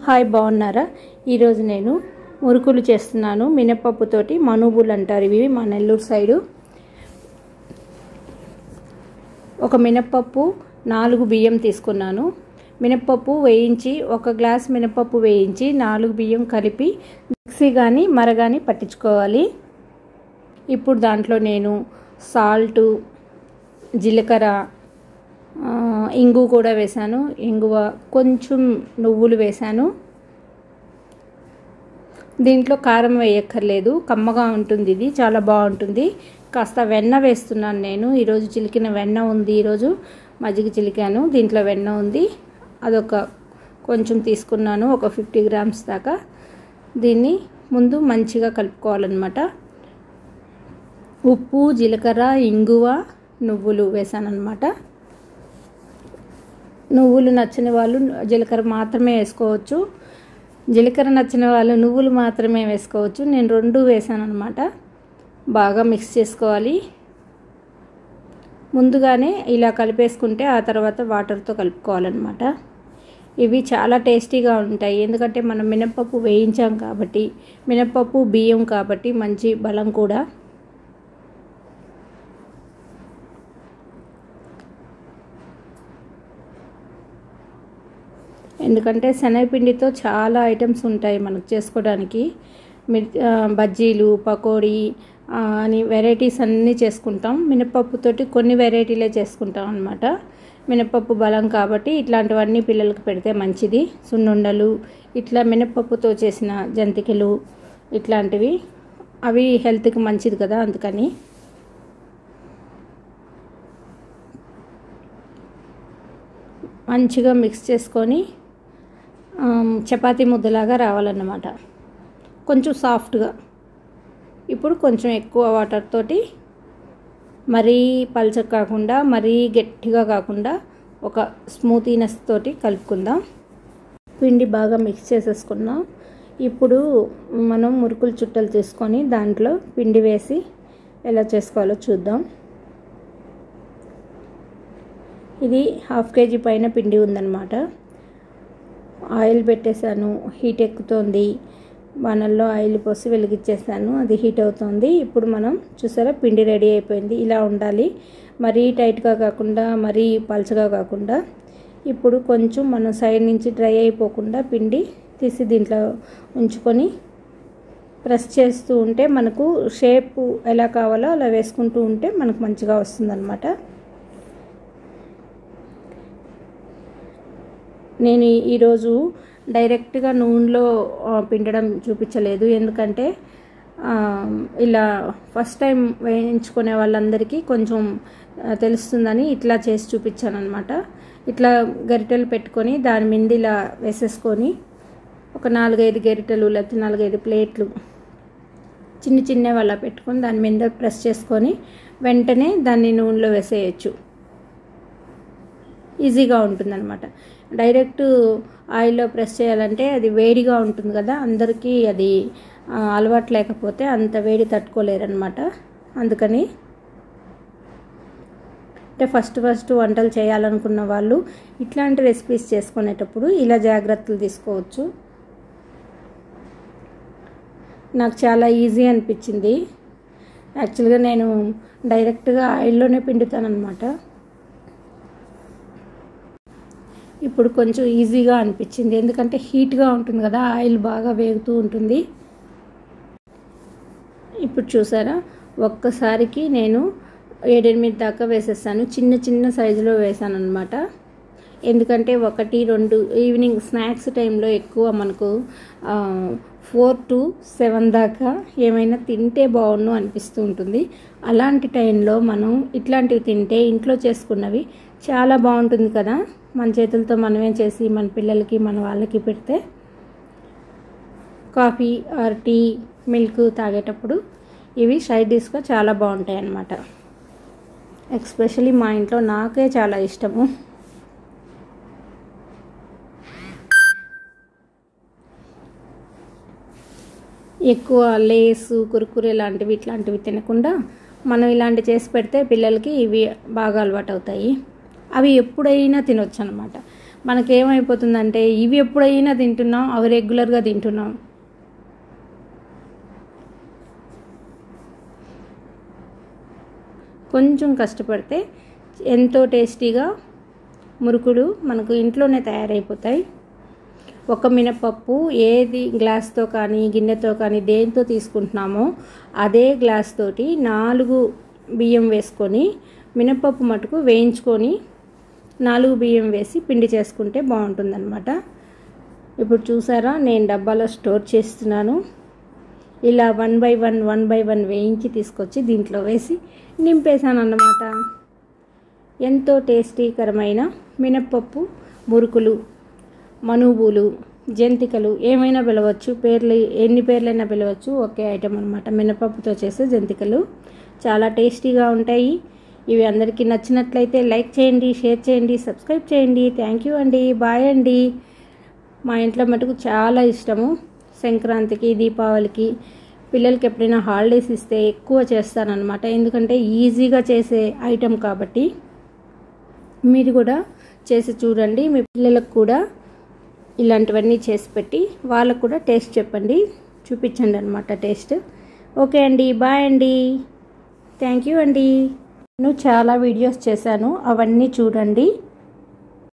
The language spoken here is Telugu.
హాయ్ బాగున్నారా ఈరోజు నేను మురుకులు చేస్తున్నాను మినపప్పుతోటి మనుబులు అంటారు ఇవి మా నెల్లూరు సైడు ఒక మినప్పప్పు నాలుగు బియ్యం తీసుకున్నాను మినప్పప్పు వేయించి ఒక గ్లాస్ మినప్పప్పు వేయించి నాలుగు బియ్యం కలిపి మిక్సీ కానీ మర కానీ పట్టించుకోవాలి ఇప్పుడు దాంట్లో నేను సాల్టు జీలకర్ర ఆ, ఇంగు కూడా వేశాను ఇంగువ కొంచెం నువ్వులు వేశాను దీంట్లో కారం వేయక్కర్లేదు కమ్మగా ఉంటుంది ఇది చాలా బాగుంటుంది కాస్త వెన్న వేస్తున్నాను నేను ఈరోజు చిలికిన వెన్న ఉంది ఈరోజు మజ్జిగ చిలికాను దీంట్లో వెన్న ఉంది అదొక కొంచెం తీసుకున్నాను ఒక ఫిఫ్టీ గ్రామ్స్ దాకా దీన్ని ముందు మంచిగా కలుపుకోవాలన్నమాట ఉప్పు జీలకర్ర ఇంగువ నువ్వులు వేసాను అనమాట నువ్వులు నచ్చని వాళ్ళు జీలకర్ర మాత్రమే వేసుకోవచ్చు జీలకర్ర నచ్చిన వాళ్ళు నువ్వులు మాత్రమే వేసుకోవచ్చు నేను రెండు వేసాను అనమాట బాగా మిక్స్ చేసుకోవాలి ముందుగానే ఇలా కలిపేసుకుంటే ఆ తర్వాత వాటర్తో కలుపుకోవాలన్నమాట ఇవి చాలా టేస్టీగా ఉంటాయి ఎందుకంటే మనం మినప్పప్పు వేయించాం కాబట్టి మినప్పప్పు బియ్యం కాబట్టి మంచి బలం కూడా ఎందుకంటే శనగపిండితో చాలా ఐటమ్స్ ఉంటాయి మనకు చేసుకోవడానికి మిర్ బజ్జీలు పకోడీ ఆ, అని వెరైటీస్ అన్నీ చేసుకుంటాం మినపప్పుతోటి కొన్ని వెరైటీలే చేసుకుంటాం అనమాట మినపప్పు బలం కాబట్టి ఇట్లాంటివన్నీ పిల్లలకు పెడితే మంచిది సున్నుండలు ఇట్లా మినపప్పుతో చేసిన జంతికలు ఇట్లాంటివి అవి హెల్త్కి మంచిది కదా అందుకని మంచిగా మిక్స్ చేసుకొని ఆమ్, చపాతీ ముద్దలాగా రావాలన్నమాట కొంచెం సాఫ్ట్గా ఇప్పుడు కొంచెం ఎక్కువ వాటర్ తోటి మరీ పల్చగా కాకుండా మరీ గట్టిగా కాకుండా ఒక స్మూతీనెస్ తోటి కలుపుకుందాం పిండి బాగా మిక్స్ చేసేసుకున్నాం ఇప్పుడు మనం మురుకులు చుట్టలు తీసుకొని దాంట్లో పిండి వేసి ఎలా చేసుకోవాలో చూద్దాం ఇది హాఫ్ కేజీ పైన పిండి ఉందన్నమాట ఆయిల్ పెట్టేశాను హీట్ ఎక్కుతోంది బాణల్లో ఆయిల్ పోసి వెలిగించేసాను అది హీట్ అవుతుంది ఇప్పుడు మనం చూసారా పిండి రెడీ అయిపోయింది ఇలా ఉండాలి మరీ టైట్గా కాకుండా మరీ పల్చగా కాకుండా ఇప్పుడు కొంచెం మనం సైడ్ నుంచి డ్రై అయిపోకుండా పిండి తీసి దీంట్లో ఉంచుకొని ప్రెస్ చేస్తూ ఉంటే మనకు షేప్ ఎలా కావాలో అలా వేసుకుంటూ ఉంటే మనకు మంచిగా వస్తుందన్నమాట నేను ఈ- ఈరోజు డైరెక్ట్గా నూనెలో ఆ, పిండడం చూపించలేదు ఎందుకంటే ఆ, ఇలా ఫస్ట్ టైం వేయించుకునే వాళ్ళందరికీ కొంచెం ఆ, తెలుస్తుందని ఇట్లా చేసి చూపించాను అనమాట ఇట్లా గరిటెలు పెట్టుకొని దాని మీద ఇలా వేసేసుకొని ఒక నాలుగైదు గరిటెలు లేకపోతే నాలుగైదు ప్లేట్లు చిన్న చిన్నవి అలా పెట్టుకొని దాని మీద ప్రెస్ చేసుకొని వెంటనే దాన్ని నూనెలో వేసేయచ్చు ఈజీగా ఉంటుందన్నమాట డైరెక్ట్ ఆయిల్లో ప్రెస్ చేయాలంటే అది వేడిగా ఉంటుంది కదా అందరికీ అది ఆ, అలవాటు లేకపోతే అంత వేడి తట్టుకోలేరనమాట అందుకని అంటే ఫస్ట్ ఫస్ట్ వంటలు చేయాలనుకున్న వాళ్ళు ఇట్లాంటి రెసిపీస్ చేసుకునేటప్పుడు ఇలా జాగ్రత్తలు తీసుకోవచ్చు నాకు చాలా ఈజీ అనిపించింది యాక్చువల్గా నేను డైరెక్ట్గా ఆయిల్లోనే పిండుతానమాట ఇప్పుడు కొంచెం ఈజీగా అనిపించింది ఎందుకంటే హీట్గా ఉంటుంది కదా ఆయిల్ బాగా వేగుతూ ఉంటుంది ఇప్పుడు చూసారా ఒక్కసారికి నేను ఏడెనిమిది దాకా వేసేసాను చిన్న చిన్న సైజులో వేసాను అనమాట ఎందుకంటే ఒకటి రెండు ఈవినింగ్ స్నాక్స్ టైంలో ఎక్కువ మనకు ఫోర్ టు సెవెన్ దాకా ఏమైనా తింటే బాగుండు అనిపిస్తూ ఉంటుంది అలాంటి టైంలో మనం ఇట్లాంటివి తింటే ఇంట్లో చేసుకున్నవి చాలా బాగుంటుంది కదా మన చేతులతో మనమే చేసి మన పిల్లలకి మన వాళ్ళకి పెడితే కాఫీ ఆర్ టీ మిల్క్ తాగేటప్పుడు ఇవి సైడ్ డిష్గా చాలా బాగుంటాయి అన్నమాట ఎక్స్పెషలీ మా ఇంట్లో నాకే చాలా ఇష్టము ఎక్కువ లేసు కురుకురే లాంటివి ఇట్లాంటివి తినకుండా మనం ఇలాంటి చేసి పెడితే పిల్లలకి ఇవి బాగా అలవాటు అవుతాయి అవి ఎప్పుడైనా తినొచ్చు అనమాట మనకేమైపోతుందంటే ఇవి ఎప్పుడైనా తింటున్నాం అవి రెగ్యులర్గా తింటున్నాం కొంచెం కష్టపడితే ఎంతో టేస్టీగా మురుకులు మనకు ఇంట్లోనే తయారైపోతాయి ఒక మినపప్పు ఏది గ్లాస్తో కానీ గిన్నెతో కానీ దేంతో తీసుకుంటున్నామో అదే గ్లాస్ తోటి నాలుగు బియ్యం వేసుకొని మినపప్పు మటుకు వేయించుకొని నాలుగు బియ్యం వేసి పిండి చేసుకుంటే బాగుంటుందన్నమాట ఇప్పుడు చూసారా నేను డబ్బాలో స్టోర్ చేస్తున్నాను ఇలా one by one one by one వేయించి తీసుకొచ్చి దీంట్లో వేసి నింపేశాను అన్నమాట ఎంతో టేస్టీకరమైన మినప్పప్పు మురుకులు మనువులు జంతికలు ఏమైనా పిలవచ్చు పేర్లు ఎన్ని పేర్లైనా పిలవచ్చు ఒకే ఐటెం అనమాట మినపప్పుతో చేసే జంతికలు చాలా టేస్టీగా ఉంటాయి ఇవి అందరికీ నచ్చినట్లయితే లైక్ చేయండి షేర్ చేయండి సబ్స్క్రైబ్ చేయండి థ్యాంక్ యూ అండి బాయ్ అండి మా ఇంట్లో మటుకు చాలా ఇష్టము సంక్రాంతికి దీపావళికి పిల్లలకి ఎప్పుడైనా హాలిడేస్ ఇస్తే ఎక్కువ చేస్తానన్నమాట ఎందుకంటే ఈజీగా చేసే ఐటెం కాబట్టి మీరు కూడా చేసి చూడండి మీ పిల్లలకు కూడా ఇలాంటివన్నీ చేసి పెట్టి వాళ్ళకు కూడా టేస్ట్ చెప్పండి చూపించండి అనమాట టేస్ట్ ఓకే అండి బాయ్ అండి థ్యాంక్ యూ అండి నేను చాలా వీడియోస్ చేశాను అవన్నీ చూడండి